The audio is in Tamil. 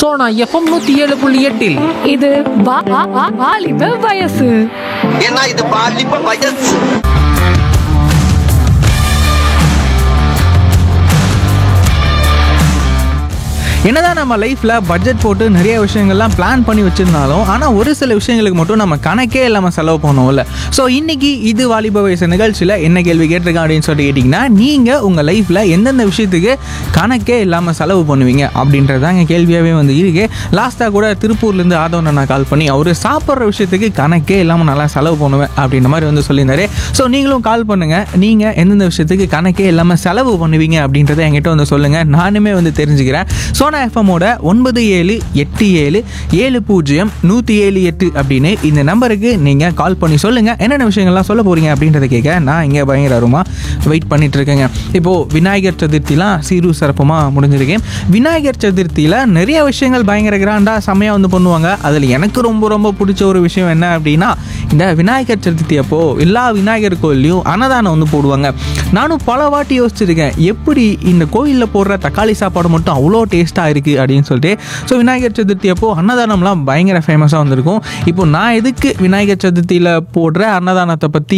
சோனா எஃப்எம் நூத்தி ஏழு புள்ளி எட்டில் இது வா- வா- வா- வாலிப வயசு ஏன்னா இது பாலிப்ப வயசு என்னதான் நம்ம லைஃப்பில் பட்ஜெட் போட்டு நிறைய விஷயங்கள்லாம் பிளான் பண்ணி வச்சுருந்தாலும் ஆனால் ஒரு சில விஷயங்களுக்கு மட்டும் நம்ம கணக்கே இல்லாமல் செலவு பண்ணுவோம்ல ஸோ இன்னைக்கு இது வாலிப வயசு நிகழ்ச்சியில் என்ன கேள்வி கேட்டிருக்கேன் அப்படின்னு சொல்லிட்டு கேட்டிங்கன்னா நீங்கள் உங்கள் லைஃப்பில் எந்தெந்த விஷயத்துக்கு கணக்கே இல்லாமல் செலவு பண்ணுவீங்க அப்படின்றதாங்க கேள்வியாகவே வந்து இருக்கு லாஸ்ட்டாக கூட திருப்பூர்லேருந்து ஆதவன் நான் கால் பண்ணி அவர் சாப்பிட்ற விஷயத்துக்கு கணக்கே இல்லாமல் நல்லா செலவு பண்ணுவேன் அப்படின்ற மாதிரி வந்து சொல்லியிருந்தாரு ஸோ நீங்களும் கால் பண்ணுங்கள் நீங்கள் எந்தெந்த விஷயத்துக்கு கணக்கே இல்லாமல் செலவு பண்ணுவீங்க அப்படின்றத என்கிட்ட வந்து சொல்லுங்கள் நானுமே வந்து தெரிஞ்சுக்கிறேன் சோனா எஃப்எம்மோட ஒன்பது ஏழு எட்டு ஏழு ஏழு பூஜ்ஜியம் நூற்றி ஏழு எட்டு அப்படின்னு இந்த நம்பருக்கு நீங்கள் கால் பண்ணி சொல்லுங்கள் என்னென்ன விஷயங்கள்லாம் சொல்ல போகிறீங்க அப்படின்றத கேட்க நான் இங்கே பயங்கர அருமா வெயிட் பண்ணிட்டு இருக்கேங்க இப்போது விநாயகர் சதுர்த்திலாம் சீரு சிறப்புமாக முடிஞ்சிருக்கேன் விநாயகர் சதுர்த்தியில் நிறைய விஷயங்கள் பயங்கர கிராண்டாக செம்மையாக வந்து பண்ணுவாங்க அதில் எனக்கு ரொம்ப ரொம்ப பிடிச்ச ஒரு விஷயம் என்ன அப்படின்னா இந்த விநாயகர் சதுர்த்தி அப்போ எல்லா விநாயகர் கோயில்லையும் அன்னதானம் வந்து போடுவாங்க நானும் பல வாட்டி யோசிச்சிருக்கேன் எப்படி இந்த கோயிலில் போடுற தக்காளி சாப்பாடு மட்டும் அவ்வளோ டேஸ்ட்டாக இருக்குது அப்படின்னு சொல்லிட்டு ஸோ விநாயகர் சதுர்த்தி அப்போ அன்னதானம்லாம் பயங்கர ஃபேமஸாக வந்திருக்கும் இப்போ நான் எதுக்கு விநாயகர் சதுர்த்தியில் போடுற அன்னதானத்தை பற்றி